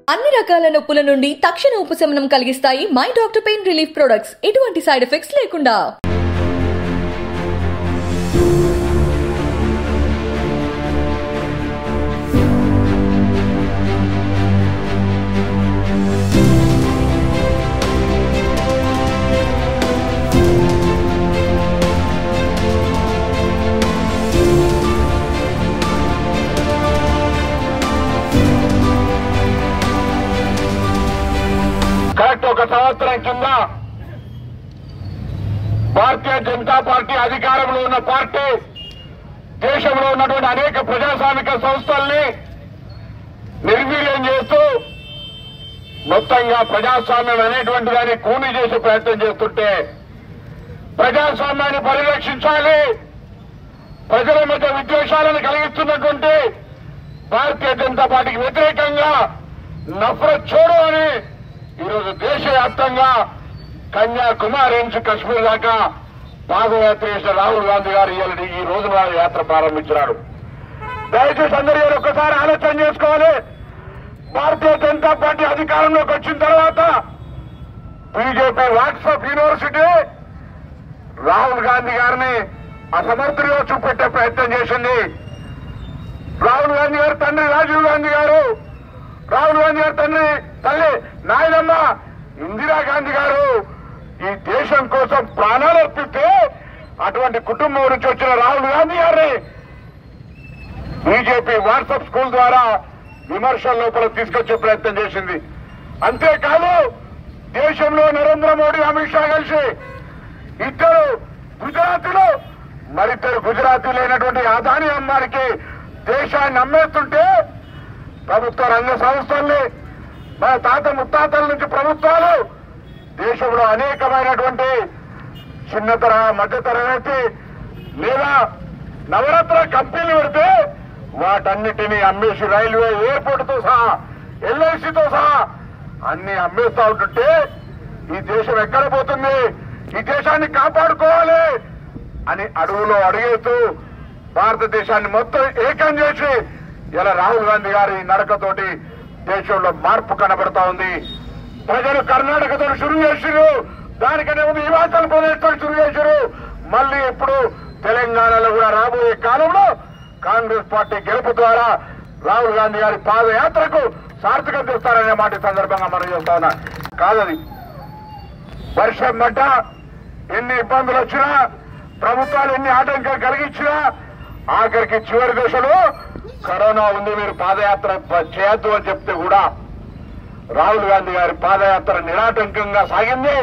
అన్ని రకాల నొప్పుల నుండి తక్షణ ఉపశమనం కలిగిస్తాయి my doctor pain relief products ఎటువంటి సైడ్ ఎఫెక్ట్స్ లేకుండా కరెక్ట్ ఒక సంవత్సరం కింద భారతీయ జనతా పార్టీ అధికారంలో ఉన్న పార్టీ దేశంలో ఉన్నటువంటి అనేక ప్రజాస్వామిక సంస్థల్ని నిర్వీర్యం చేస్తూ మొత్తంగా ప్రజాస్వామ్యం అనేటువంటి దాన్ని కూని చేసే ప్రయత్నం చేస్తుంటే ప్రజాస్వామ్యాన్ని పరిరక్షించాలి ప్రజల మధ్య విద్వేషాలను కలిగిస్తున్నటువంటి భారతీయ జనతా పార్టీకి వ్యతిరేకంగా నఫరత్ చూడు అని ఈరోజు దేశవ్యాప్తంగా కన్యాకుమారి నుంచి కశ్మీర్ దాకా పాదయాత్ర చేసిన రాహుల్ గాంధీ గారు ఇవాళ ఈ రోజు నాడు యాత్ర ప్రారంభించినారు దయచేసి అందరూ ఇవాళ ఒక్కసారి ఆలోచన చేసుకోవాలి భారతీయ జనతా పార్టీ అధికారంలోకి వచ్చిన తర్వాత BJP WhatsApp university Rahul Gandhi గారిని అసమర్థుడిగా చూపెట్టే ప్రయత్నం చేసింది రాహుల్ గాంధీ గారి తండ్రి రాజీవ్ గాంధీ గారు రాహుల్ గాంధీ గారి తండ్రి తల్లి నాయనమ్మ ఇందిరాగాంధీ గారు ఈ దేశం కోసం ప్రాణాలు అర్పిస్తే అటువంటి కుటుంబం నుంచి వచ్చిన రాహుల్ గాంధీ గారిని బీజేపీ వాట్సాప్ స్కూల్ ద్వారా విమర్శల లోపల తీసుకొచ్చే ప్రయత్నం చేసింది అంతేకాదు దేశంలో నరేంద్ర మోడీ అమిత్ షా కలిసి ఇద్దరు గుజరాతీలు మరిద్దరు గుజరాతీలైనటువంటి అదాని అమ్మారికి దేశాన్ని అమ్మేస్తుంటే ప్రభుత్వ రంగ సంస్థల్ని మన తాత ముత్తాతల నుంచి ప్రభుత్వాలు దేశంలో అనేకమైనటువంటి చిన్న తరహా మధ్య తరగతి లేదా నవరత్న కంపెనీలు పెడితే వాటన్నిటినీ అమ్మేసి రైల్వే ఎయిర్పోర్ట్ తో సహా ఎల్ఐసితో సహా అన్ని అమ్మేస్తా ఉంటుంటే ఈ దేశం ఎక్కడ పోతుంది ఈ దేశాన్ని కాపాడుకోవాలి అని అడుగులో అడిగేస్తూ భారతదేశాన్ని మొత్తం ఏకం చేసి ఇలా రాహుల్ గాంధీ గారి నడకతోటి దేశంలో మార్పు కనబడతా ఉంది ప్రజలు కర్ణాటకతో షురు చేసిరు దానికంటే ముందు హిమాచల్ ప్రదేశ్ తో షురు చేసిరు మళ్ళీ ఇప్పుడు తెలంగాణలో కూడా రాబోయే కాలంలో కాంగ్రెస్ పార్టీ గెలుపు ద్వారా రాహుల్ గాంధీ గారి పాదయాత్రకు సార్థకం చేస్తారనే మాట ఈ సందర్భంగా మనం చేస్తా ఉన్నా కాదది వర్షం పడ్డ ఎన్ని ఇబ్బందులు వచ్చినా ప్రభుత్వాలు ఎన్ని ఆటంకాలు కలిగించినా ఆఖరికి చివరి దశలో కరోనా ఉంది మీరు పాదయాత్ర ప- చేయొద్దు అని చెప్తే కూడా రాహుల్ గాంధీ గారి పాదయాత్ర నిరాటంకంగా సాగింది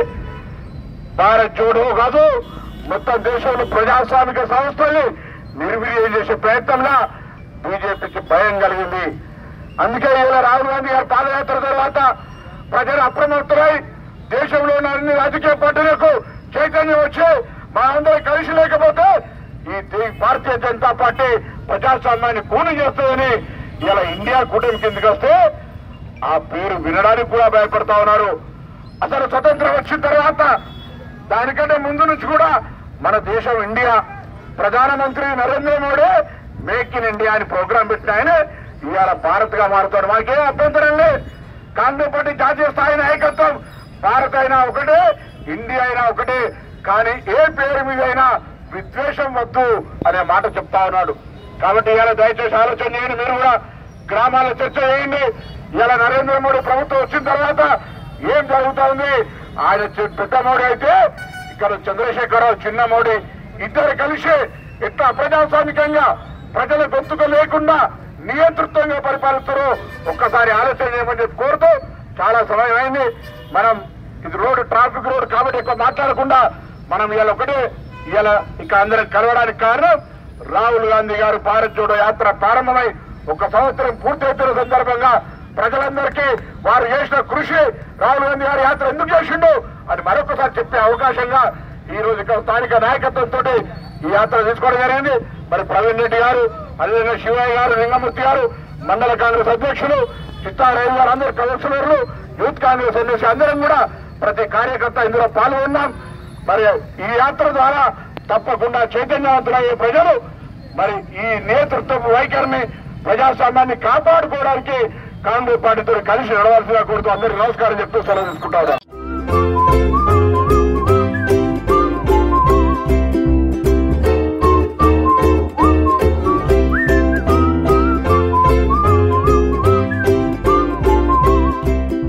భారత్ జోడో కాదు మొత్తం దేశంలో ప్రజాస్వామిక సంస్థల్ని నిర్వీర్యం చేసే ప్రయత్నంలో బీజేపీకి భయం కలిగింది అందుకే ఇలా రాహుల్ గాంధీ గారి పాదయాత్ర తర్వాత ప్రజలు అప్రమత్తమై దేశంలో ఉన్న అన్ని రాజకీయ పార్టీలకు చైతన్యం వచ్చి మా అందరం కలిసి లేకపోతే ఈ దే- భారతీయ జనతా పార్టీ ప్రజాస్వామ్యాన్ని కూని చేస్తుందని ఇలా ఇండియా కూటమి కిందకి వస్తే ఆ పేరు వినడానికి కూడా భయపడతా ఉన్నారు అసలు స్వతంత్రం వచ్చిన తర్వాత దానికంటే ముందు నుంచి కూడా మన దేశం ఇండియా ప్రధానమంత్రి Narendra Modi make in India అని ప్రోగ్రాం పెట్టిన ఆయన ఇవాళ భారత్ గా మారుతాడు మాకేం అభ్యంతరం లేదు కాంగ్రెస్ పార్టీ జాతీయ స్థాయి నాయకత్వం భారత్ అయినా ఒకటే ఇండియా అయినా ఒకటే కానీ ఏ పేరు మీద అయినా విద్వేషం వద్దు అనే మాట చెప్తా ఉన్నాడు కాబట్టి ఇవాళ దయచేసి ఆలోచన చేయండి మీరు కూడా గ్రామాల చర్చ చేయండి ఇలా నరేంద్ర మోడీ ప్రభుత్వం వచ్చిన తర్వాత ఏం జరుగుతా ఉంది ఆయన చి- పెద్ద మోడీ అయితే ఇక్కడ చంద్రశేఖరరావు చిన్న మోడీ ఇద్దరు కలిసి ఎట్లా ప్రజాస్వామికంగా ప్రజల గొంతుక లేకుండా నియంతృత్వంగా పరిపాలిస్తారు ఒక్కసారి ఆలోచన చేయమని చెప్పి కోరుతూ చాలా సమయం అయింది మనం ఇది రోడ్డు ట్రాఫిక్ రోడ్ కాబట్టి ఎక్కువ మాట్లాడకుండా మనం ఇవాళ ఒకటే ఇవాళ ఇక అందరం కలవడానికి కారణం రాహుల్ గాంధీ గారు భారత్ జోడో యాత్ర ప్రారంభమై ఒక సంవత్సరం పూర్తవుతున్న సందర్భంగా ప్రజలందరికీ వారు చేసిన కృషి రాహుల్ గాంధీ గారి యాత్ర ఎందుకు చేసిండు అని మరొకసారి చెప్పే అవకాశంగా ఈ రోజు ఇక్కడ స్థానిక నాయకత్వంతో ఈ యాత్ర తీసుకోవడం జరిగింది మరి ప్రవీణ్ రెడ్డి గారు అదేవిధంగా శివయ్య గారు లింగమూర్తి గారు మండల కాంగ్రెస్ అధ్యక్షులు చిత్తారాయణ గారు అందరు కౌన్సిలర్లు యూత్ కాంగ్రెస్ ఎన్ఎస్సీ అందరం కూడా ప్రతి కార్యకర్త ఇందులో పాల్గొన్నాం మరి ఈ యాత్ర ద్వారా తప్పకుండా చైతన్యవంతులయ్యే ప్రజలు మరి ఈ నేతృత్వ వైఖరిని ప్రజాస్వామ్యాన్ని కాపాడుకోవడానికి కాంగ్రెస్ పార్టీతో కలిసి నడవాల్సిందిగా కోరుతూ అందరికీ నమస్కారం చెప్తూ సెలవు తీసుకుంటాను